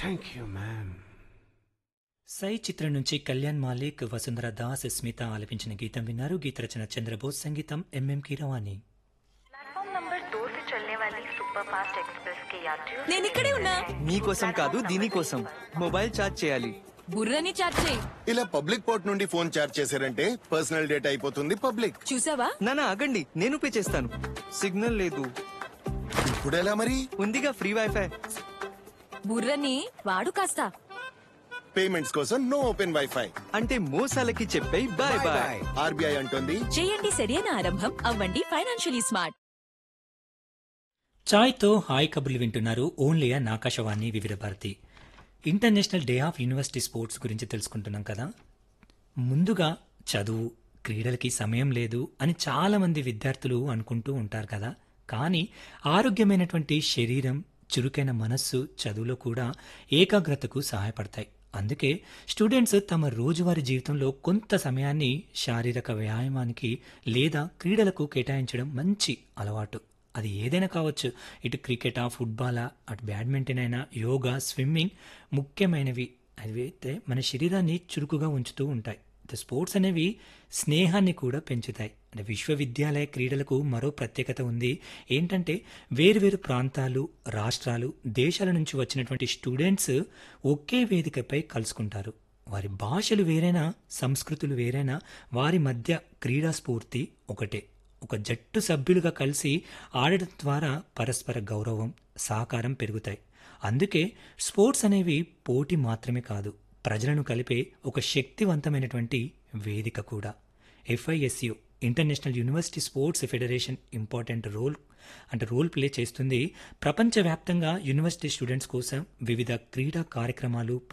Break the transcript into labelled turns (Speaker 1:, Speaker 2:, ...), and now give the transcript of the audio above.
Speaker 1: thank you ma'am
Speaker 2: సై చిత్రం నుంచి కళ్యాణ్ మాలిక్ వసుంధర దాస్ స్మిత ఆలపించిన గీతం విన్నారు గీత రచన చంద్రబోస్ సంగీతం ఎంఎం కీరవాణి
Speaker 3: प्लेटफॉर्म नंबर दो से चलने वाली सुपरफास्ट एक्सप्रेस के यात्रियों से
Speaker 4: నేను ఇక్కడే ఉన్నా
Speaker 5: మీకోసం కాదు దీనికోసం మొబైల్ ఛార్జ్ చేయాలి
Speaker 4: బుర్రని చాట్ చేయి
Speaker 6: ఇలా పబ్లిక్ పోర్ట్ నుండి ఫోన్ చార్జ్ చేశారంటే పర్సనల్ డేటా అయిపోతుంది పబ్లిక్
Speaker 4: చూసావా
Speaker 5: నానా ఆగండి నేను పే చేస్తాను సిగ్నల్ లేదు
Speaker 6: ఇప్పుడు ఎలా మరి
Speaker 5: ఉందిగా ఫ్రీ వైఫై
Speaker 4: బుర్రని వాడు కాస్త
Speaker 6: పేమెంట్స్ కోసం నో ఓపెన్ వైఫై
Speaker 5: అంటే మోసాలకి చెప్పే బాయ్ బాయ్
Speaker 6: ఆర్బీఐ అంటోంది
Speaker 4: చేయండి సరైన ఆరంభం అవ్వండి ఫైనాన్షియలీ స్మార్ట్
Speaker 2: చాయ్తో హాయ్ కబుర్లు వింటున్నారు only on Akashvani Vividh Bharati international day of university sports గురించి తెలుసుకుంటున్నాం కదా ముందుగా చదువు క్రీడలకి సమయం లేదు అని చాలామంది విద్యార్థులు అనుకుంటూ ఉంటారు కదా కానీ ఆరోగ్యమైనటువంటి శరీరం చురుకైన మనస్సు చదువులో కూడా ఏకాగ్రతకు సహాయపడతాయి అందుకే స్టూడెంట్స్ తమ రోజువారీ జీవితంలో కొంత సమయాన్ని శారీరక వ్యాయామానికి లేదా క్రీడలకు కేటాయించడం మంచి అలవాటు అది ఏదైనా కావచ్చు ఇటు క్రికెటా ఫుట్బాలా అటు బ్యాడ్మింటన్ అయినా యోగా స్విమ్మింగ్ ముఖ్యమైనవి అవి అయితే మన శరీరాన్ని చురుకుగా ఉంచుతూ ఉంటాయి ద స్పోర్ట్స్ అనేవి స్నేహాన్ని కూడా పెంచుతాయి అంటే విశ్వవిద్యాలయ క్రీడలకు మరో ప్రత్యేకత ఉంది ఏంటంటే వేరువేరు ప్రాంతాలు రాష్ట్రాలు దేశాల నుంచి వచ్చినటువంటి స్టూడెంట్స్ ఒకే వేదికపై కలుసుకుంటారు వారి భాషలు వేరైనా సంస్కృతులు వేరైనా వారి మధ్య క్రీడా స్ఫూర్తి ఒకటే ఒక జట్టు సభ్యులుగా కలిసి ఆడటం ద్వారా పరస్పర గౌరవం సహకారం పెరుగుతాయి అందుకే స్పోర్ట్స్ అనేవి పోటీ మాత్రమే కాదు ప్రజలను కలిపే ఒక శక్తివంతమైనటువంటి వేదిక కూడా FISU international university sports federation important role అంటే రోల్ ప్లే చేస్తుంది ప్రపంచవ్యాప్తంగా యూనివర్సిటీ స్టూడెంట్స్ కోసం వివిధ క్రీడా కార్యక్రమాలు